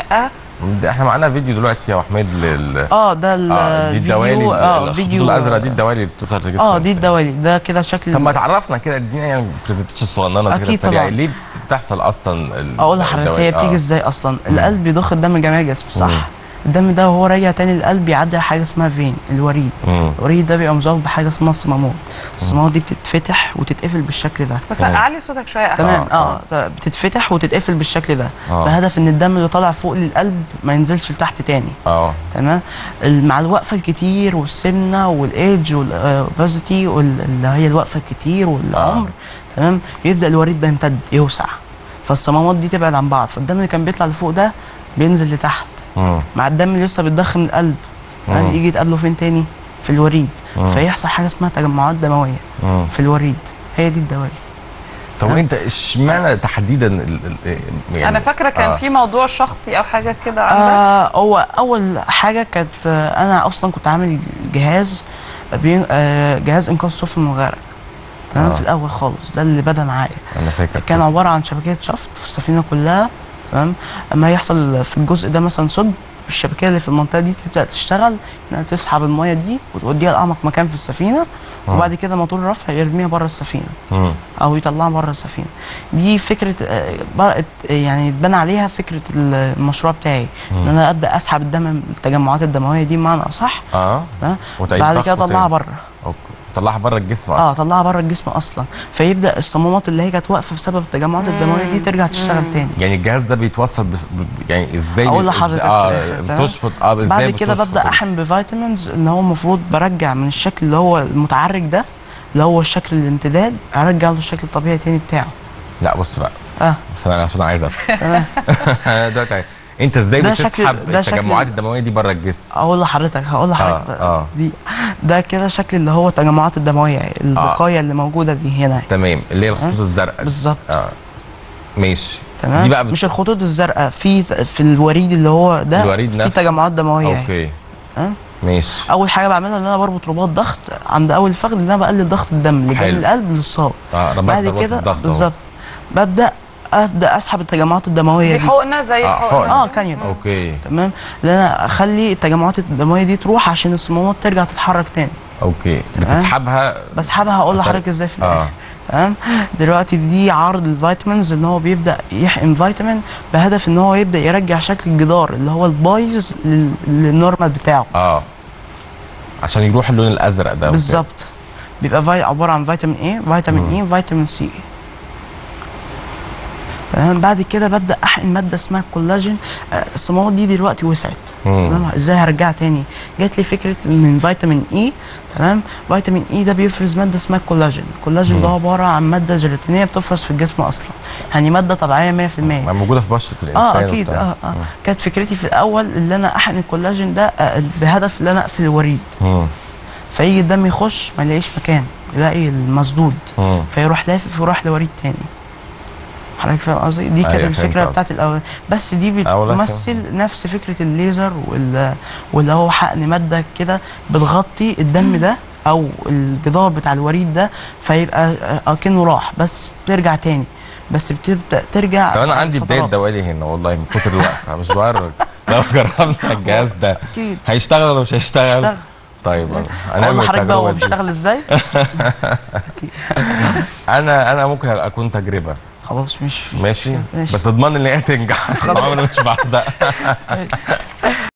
لا ده احنا معانا فيديو دلوقتي يا حميد لل اه ده اه دي الدوالي الفيديو اه الخطوط فيديو الازرق دي الدوالي اللي بتظهر في جسم اه دي الإنسان. الدوالي ده كده شكل طب ما تعرفنا كده ادينا يعني برزنتيشن صغننه كده أكيد سريعة. طبعا. ليه بتحصل اصلا ال- اقول لحضرتك الدوالي؟ هي بتيجي آه. ازاي اصلا القلب بيضخ الدم لجميع الجسم صح مم. الدم ده وهو راجع تاني للقلب بيعدي على حاجه اسمها فين الوريد مم. الوريد ده بيبقى مزوج بحاجه اسمها الصمامات الصمامات دي بتتفتح وتتقفل بالشكل ده تمام. بس تمام. اعلي صوتك شويه أحمد. تمام آه، اه, آه. بتتفتح وتتقفل بالشكل ده آه. بهدف ان الدم اللي طالع فوق للقلب ما ينزلش لتحت تاني اه تمام ال- مع الوقفه الكتير والسمنه والايدج والاوبازيتي اللي هي الوقفه الكتير والعمر تمام يبدا الوريد ده يمتد يوسع فالصمامات دي تبعد عن بعض فالدم اللي كان بيطلع لفوق ده بينزل لتحت مم. مع الدم اللي لسه بيتضخ من القلب تمام مم. يجي يتقابله فين تاني في الوريد مم. فيحصل حاجه اسمها تجمعات دمويه مم. في الوريد هي دي الدوالي طب آه. انت اشمعنى تحديدا ال- ال- يعني انا فاكره كان آه. في موضوع شخصي او حاجه كده عندك آه هو اول حاجه كانت آه انا اصلا كنت عامل جهاز بي آه جهاز انقاذ السفن من الغرق تمام آه. في الاول خالص ده اللي بدا معايا انا فاكر كان عباره عن شبكيه شفط في السفينه كلها تمام اما يحصل في الجزء ده مثلا ثقب الشبكيه اللي في المنطقه دي تبدا تشتغل انها تسحب الميه دي وتوديها لاعمق مكان في السفينه آه. وبعد كده موتور الرفع يرميها بره السفينه مم. او يطلعها بره السفينه دي فكره آه، بقت يعني اتبنى عليها فكره المشروع بتاعي ان انا ابدا اسحب الدم التجمعات الدمويه دي بمعنى اصح اه ها؟ وتعيد بعد ضغط كده اطلعها تاني. بره اوكي طلعها بره الجسم اه اصلا اطلعها بره الجسم اصلا فيبدا الصمامات اللي هي كانت واقفه بسبب التجمعات الدمويه دي ترجع تشتغل تاني يعني الجهاز ده بيتوصل بس ب- يعني ازاي أقول بي- لحضرتك إز- في اه الآخر، تمام؟ بتشفط اه ازاي بعد كده بتشفط ببدا ال- احم بفيتامينز اللي هو المفروض برجع من الشكل اللي هو المتعرج ده اللي هو الشكل الامتداد ارجع له الشكل الطبيعي تاني بتاعه لا بص بقى اه بس انا عشان عايز افهم تمام دلوقتي انت ازاي ده شكل- بتسحب ده شكل- التجمعات الدمويه دي بره الجسم اقول لحضرتك هقول لحضرتك آه، بقى آه. دي ده كده شكل اللي هو التجمعات الدمويه البقايا اللي موجوده دي هنا تمام اللي هي الخطوط الزرقاء دي. بالظبط اه ماشي تمام دي بقى بت... مش الخطوط الزرقاء في في الوريد اللي هو ده الوريد في نفسه. تجمعات دمويه اوكي ها؟ ماشي اول حاجه بعملها ان انا بربط رباط ضغط عند اول الفخذ ان انا بقلل ضغط الدم اللي جاي حلو. من القلب للصاب اه ربطت بعد ربط كده الضغط أهو. بالظبط ببدا ابدا اسحب التجمعات الدمويه دي دي حقنه زي آه، الحقنه حقن. اه كانيون اوكي تمام ان انا اخلي التجمعات الدمويه دي تروح عشان الصمامات ترجع تتحرك تاني اوكي تمام. بتسحبها بسحبها هقول طيب. لحضرتك ازاي في آه. الاخر تمام دلوقتي دي عرض الفيتامينز ان هو بيبدا يحقن فيتامين بهدف ان هو يبدا يرجع شكل الجدار اللي هو البايظ لل- للنورمال بتاعه اه عشان يروح اللون الازرق ده وكده. بالظبط بيبقى في عباره عن فيتامين ايه فيتامين اي فيتامين سي تمام بعد كده ببدا احقن ماده اسمها الكولاجين آه، الصمامات دي دلوقتي وسعت مم. تمام ازاي هرجعها تاني جات لي فكره من فيتامين اي تمام فيتامين اي ده بيفرز ماده اسمها الكولاجين الكولاجين ده عباره عن ماده جيلاتينيه بتفرز في الجسم اصلا يعني ماده طبيعيه 100% موجوده في بشره الانسان اه اكيد وبتاع. اه اه كانت فكرتي في الاول ان انا احقن الكولاجين ده آه، بهدف ان انا اقفل الوريد مم. فيجي الدم يخش ما يلاقيش مكان يلاقي المسدود مم. فيروح لافف ويروح لوريد تاني حضرتك فاهم قصدي دي كانت أيوة، فهمت الفكره قصدك. بتاعت الاول بس دي أولا بتمثل نفس فكره الليزر وال واللي هو حقن ماده كده بتغطي الدم ده او الجدار بتاع الوريد ده فيبقى آه، اكنه راح بس بترجع تاني بس بتبدا ترجع طب انا بعد عندي بدايه فترات. دوالي هنا والله من كتر الوقفه مش بهرج لو جربنا الجهاز ده اكيد هيشتغل ولا مش هيشتغل؟ اشتغل طيب اقول هنعمل لحضرتك بقى هو التجربة دي. بيشتغل ازاي انا انا ممكن اكون تجربه خلاص مش ماشي ماشي بس اضمن ان هي تنجح عشان عمري مش بعزق ماشي